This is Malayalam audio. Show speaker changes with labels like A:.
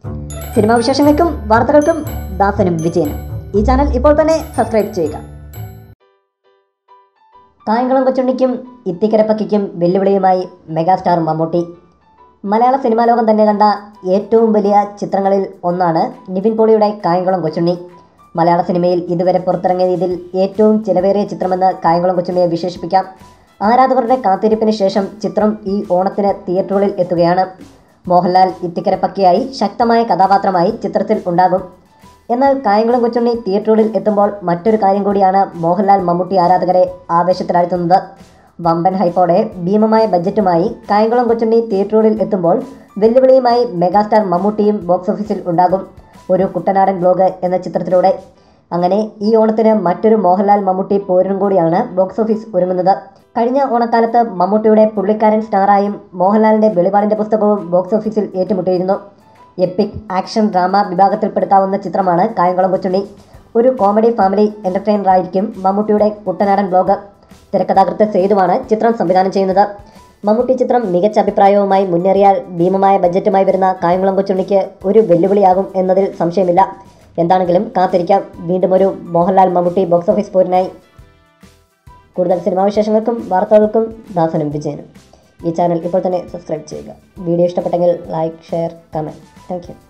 A: സിനിമാ വിശേഷങ്ങൾക്കും വാർത്തകൾക്കും ദാസനും വിജയനും ഈ ചാനൽ ഇപ്പോൾ തന്നെ സബ്സ്ക്രൈബ് ചെയ്യുക കായംകുളം കൊച്ചുണ്ണിക്കും ഇത്തിക്കരപ്പക്കിക്കും വെല്ലുവിളിയുമായി മെഗാസ്റ്റാർ മമ്മൂട്ടി മലയാള സിനിമാ ലോകം തന്നെ കണ്ട ഏറ്റവും വലിയ ചിത്രങ്ങളിൽ ഒന്നാണ് നിവിൻ പോളിയുടെ കായംകുളം കൊച്ചുണ്ണി മലയാള സിനിമയിൽ ഇതുവരെ പുറത്തിറങ്ങിയതിൽ ഏറ്റവും ചിലവേറിയ ചിത്രമെന്ന് കായംകുളം കൊച്ചുണ്ണിയെ വിശേഷിപ്പിക്കാം ആരാധകരുടെ കാത്തിരിപ്പിന് ശേഷം ചിത്രം ഈ ഓണത്തിന് തിയേറ്ററുകളിൽ എത്തുകയാണ് മോഹൻലാൽ ഇത്തിക്കരപ്പക്കിയായി ശക്തമായ കഥാപാത്രമായി ചിത്രത്തിൽ ഉണ്ടാകും എന്നാൽ കായംകുളം കൊച്ചുണ്ണി തിയേറ്ററുകളിൽ എത്തുമ്പോൾ മറ്റൊരു കാര്യം കൂടിയാണ് മോഹൻലാൽ മമ്മൂട്ടി ആരാധകരെ ആവേശത്തിലാഴ്ത്തുന്നത് വമ്പൻ ഹൈപ്പോടെ ഭീമമായ ബജറ്റുമായി കായംകുളം കൊച്ചുണ്ണി തിയേറ്ററുകളിൽ എത്തുമ്പോൾ വെല്ലുവിളിയുമായി മെഗാസ്റ്റാർ മമ്മൂട്ടിയും ബോക്സ് ഓഫീസിൽ ഉണ്ടാകും ഒരു കുട്ടനാടൻ ബ്ലോഗ് എന്ന ചിത്രത്തിലൂടെ അങ്ങനെ ഈ ഓണത്തിന് മറ്റൊരു മോഹൻലാൽ മമ്മൂട്ടി പോരിനും കൂടിയാണ് ബോക്സ് ഓഫീസ് ഒരുങ്ങുന്നത് കഴിഞ്ഞ ഓണക്കാലത്ത് മമ്മൂട്ടിയുടെ പുള്ളിക്കാരൻ സ്റ്റാറായും മോഹൻലാലിന്റെ വെളിപാടിന്റെ പുസ്തകവും ബോക്സ് ഓഫീസിൽ ഏറ്റുമുട്ടിയിരുന്നു എപ്പിക് ആക്ഷൻ ഡ്രാമ വിഭാഗത്തിൽപ്പെടുത്താവുന്ന ചിത്രമാണ് കായംകുളം കൊച്ചുണ്ണി ഒരു കോമഡി ഫാമിലി എന്റർടൈനർ ആയിരിക്കും മമ്മൂട്ടിയുടെ കുട്ടനാടൻ ബ്ലോഗ് തിരക്കഥാകൃത്ത് സേതുവാണ് ചിത്രം സംവിധാനം ചെയ്യുന്നത് മമ്മൂട്ടി ചിത്രം മികച്ച അഭിപ്രായവുമായി മുന്നേറിയാൽ ഭീമമായ ബജറ്റുമായി വരുന്ന കായംകുളം കൊച്ചുണ്ണിക്ക് ഒരു വെല്ലുവിളിയാകും എന്നതിൽ സംശയമില്ല എന്താണെങ്കിലും കാത്തിരിക്കാം വീണ്ടും ഒരു മോഹൻലാൽ മമ്മൂട്ടി ബോക്സ് ഓഫീസ് പോരിനായി കൂടുതൽ സിനിമാ വിശേഷങ്ങൾക്കും വാർത്തകൾക്കും ദാസനും വിജയനും ഈ ചാനൽ ഇപ്പോൾ തന്നെ സബ്സ്ക്രൈബ് ചെയ്യുക വീഡിയോ ഇഷ്ടപ്പെട്ടെങ്കിൽ ലൈക്ക് ഷെയർ കമൻറ്റ് താങ്ക്